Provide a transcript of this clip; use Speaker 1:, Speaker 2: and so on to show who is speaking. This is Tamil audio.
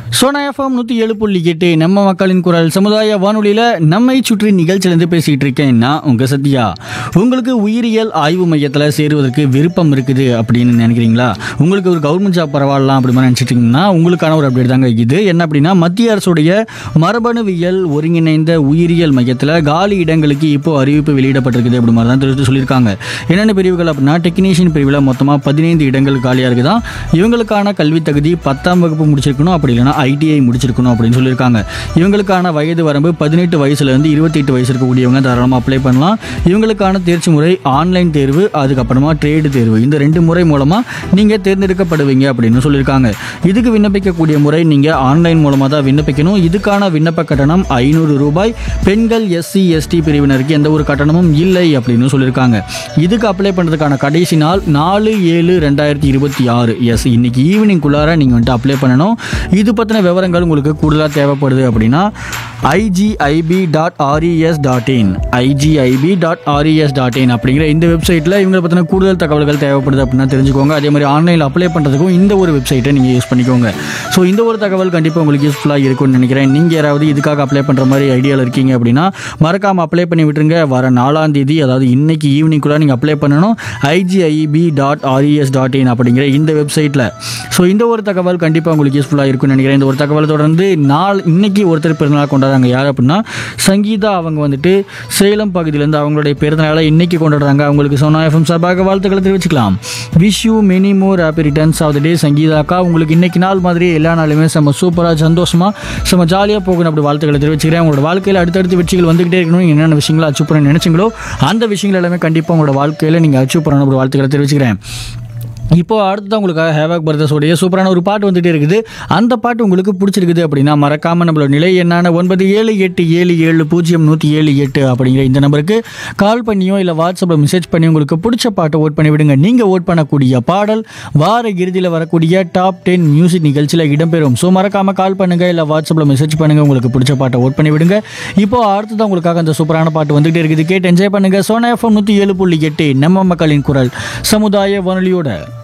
Speaker 1: சோனா எஃப்எம் நூற்றி ஏழு புள்ளி எட்டு நம்ம மக்களின் குரல் சமுதாய வானொலியில் நம்மை சுற்றி நிகழ்ச்சியிலேருந்து பேசிகிட்டு இருக்கேன் நான் உங்கள் சத்யா உங்களுக்கு உயிரியல் ஆய்வு மையத்தில் சேருவதற்கு விருப்பம் இருக்குது அப்படின்னு நினைக்கிறீங்களா உங்களுக்கு ஒரு கவர்மெண்ட் ஜாப் பரவாயில்லாம் அப்படி மாதிரி நினச்சிட்டிங்கன்னா உங்களுக்கான ஒரு அப்டேட் தாங்க இது என்ன அப்படின்னா மத்திய அரசுடைய மரபணுவியல் ஒருங்கிணைந்த உயிரியல் மையத்தில் காலி இடங்களுக்கு இப்போ அறிவிப்பு வெளியிடப்பட்டிருக்குது அப்படி மாதிரி தான் தெரிவித்து சொல்லியிருக்காங்க என்னென்ன பிரிவுகள் அப்படின்னா டெக்னீஷியன் பிரிவில் மொத்தமாக பதினைந்து இடங்கள் காலியாக இருக்குதான் இவங்களுக்கான கல்வி தகுதி பத்தாம் வகுப்பு முடிச்சிருக்கணும் அப்படி இல்லைன்னா ஐடிஐ முடிச்சிருக்கணும் அப்படின்னு சொல்லியிருக்காங்க இவங்களுக்கான வயது வரம்பு பதினெட்டு வயசுலேருந்து இருபத்தி எட்டு வயசு இருக்கக்கூடியவங்க தாராளமாக அப்ளை பண்ணலாம் இவங்களுக்கான தேர்ச்சி முறை ஆன்லைன் தேர்வு அதுக்கப்புறமா ட்ரேடு தேர்வு இந்த ரெண்டு முறை மூலமாக நீங்கள் தேர்ந்தெடுக்கப்படுவீங்க அப்படின்னு சொல்லியிருக்காங்க இதுக்கு விண்ணப்பிக்கக்கூடிய முறை நீங்கள் ஆன்லைன் மூலமாக தான் விண்ணப்பிக்கணும் இதுக்கான விண்ணப்ப கட்டணம் ஐநூறு ரூபாய் பெண்கள் எஸ்சி எஸ்டி பிரிவினருக்கு எந்த ஒரு கட்டணமும் இல்லை அப்படின்னு சொல்லியிருக்காங்க இதுக்கு அப்ளை பண்ணுறதுக்கான கடைசி நாள் நாலு ஏழு ரெண்டாயிரத்தி இருபத்தி ஆறு எஸ் இன்னைக்கு ஈவினிங்குள்ளார நீங்கள் வந்துட்டு அப்ளை பண்ணணும் இது பற்றின விவரங்கள் உங்களுக்கு கூடுதலாக தேவைப்படுது அப்படின்னா IGIP dot RES dot in IGIP dot RES dot in அப்படிங்கிற இந்த வெப்சைட்டில் இவங்களை பற்றின கூடுதல் தகவல்கள் தேவைப்படுது அப்படின்னா தெரிஞ்சுக்கோங்க அதே மாதிரி ஆன்லைனில் அப்ளை பண்ணுறதுக்கும் இந்த ஒரு வெப்சைட்டை நீங்கள் யூஸ் பண்ணிக்கோங்க ஸோ இந்த ஒரு தகவல் கண்டிப்பாக உங்களுக்கு யூஸ்ஃபுல்லாக இருக்கும்னு நினைக்கிறேன் நீங்கள் யாராவது இதுக்காக அப்ளை பண்ணுற மாதிரி ஐடியாவில் இருக்கீங்க அப்படின்னா மறக்காமல் அப்ளை பண்ணி விட்டுருங்க வர நாலாம் தேதி அதாவது இன்னைக்கு ஈவினிங்குள்ளே நீங்கள் அப்ளை பண்ணணும் IGIP dot RES dot in அப்படிங்கிற இந்த வெப்சைட்டில் ஸோ இந்த ஒரு தகவல் கண்டிப்பாக உங்களுக்கு யூஸ்ஃபுல்லாக இருக்கும்னு நினைக்கிறேன் இந்த ஒரு தகவலை தொடர்ந்து நாள் இன்னைக்கு ஒருத்தர் பிறந்தநாள் கொண்டாடுறாங்க யார் அப்படின்னா சங்கீதா அவங்க வந்துட்டு சேலம் பகுதியிலேருந்து அவங்களுடைய பிறந்தநாளை இன்னைக்கு கொண்டாடுறாங்க அவங்களுக்கு சோனா எஃப்எம் சார்பாக வாழ்த்துக்களை தெரிவிச்சுக்கலாம் wish you many more happy returns of the day சங்கீதாக்கா உங்களுக்கு இன்னைக்கு நாள் மாதிரி எல்லா நாளுமே செம்ம சூப்பராக சந்தோஷமாக செம்ம ஜாலியாக போகணும் அப்படி வாழ்த்துக்களை தெரிவிச்சுக்கிறேன் உங்களோட வாழ்க்கையில் அடுத்தடுத்து வெற்றிகள் வந்துகிட்டே இருக்கணும் நீங்க என்னென்ன விஷயங்களை அச்சீவ் பண்ண நினைச்சீங்களோ அந்த விஷயங்கள் எல்லாமே கண்டிப்பாக உங்களோட வாழ்க்கையில் நீங்கள் அச்சீவ் பண்ணணும் அப்படி வாழ்த்துக்களை தெரிவிச்சுக்கிறேன் இப்போ அடுத்தது உங்களுக்காக ஹேவாக் பிரதர்ஸோடைய சூப்பரான ஒரு பாட்டு வந்துட்டே இருக்குது அந்த பாட்டு உங்களுக்கு பிடிச்சிருக்குது அப்படின்னா மறக்காம நம்மளோட நிலை என்னான ஒன்பது ஏழு எட்டு ஏழு ஏழு பூஜ்ஜியம் நூற்றி ஏழு எட்டு அப்படிங்கிற இந்த நம்பருக்கு கால் பண்ணியோ இல்லை வாட்ஸ்அப்பில் மெசேஜ் பண்ணி உங்களுக்கு பிடிச்ச பாட்டை ஓட் பண்ணி விடுங்க நீங்கள் ஓட் பண்ணக்கூடிய பாடல் வார இறுதியில் வரக்கூடிய டாப் டென் மியூசிக் நிகழ்ச்சியில் இடம்பெறும் ஸோ மறக்காம கால் பண்ணுங்க இல்லை வாட்ஸ்அப்பில் மெசேஜ் பண்ணுங்க உங்களுக்கு பிடிச்ச பாட்டை ஓட் பண்ணி விடுங்க இப்போ அடுத்தது உங்களுக்காக அந்த சூப்பரான பாட்டு வந்துகிட்டே இருக்குது கேட்டு என்ஜாய் பண்ணுங்க சோனா எஃப்எம் நூற்றி ஏழு புள்ளி எட்டு நம்ம மக்களின் குரல் சமுதாய வானொலியோட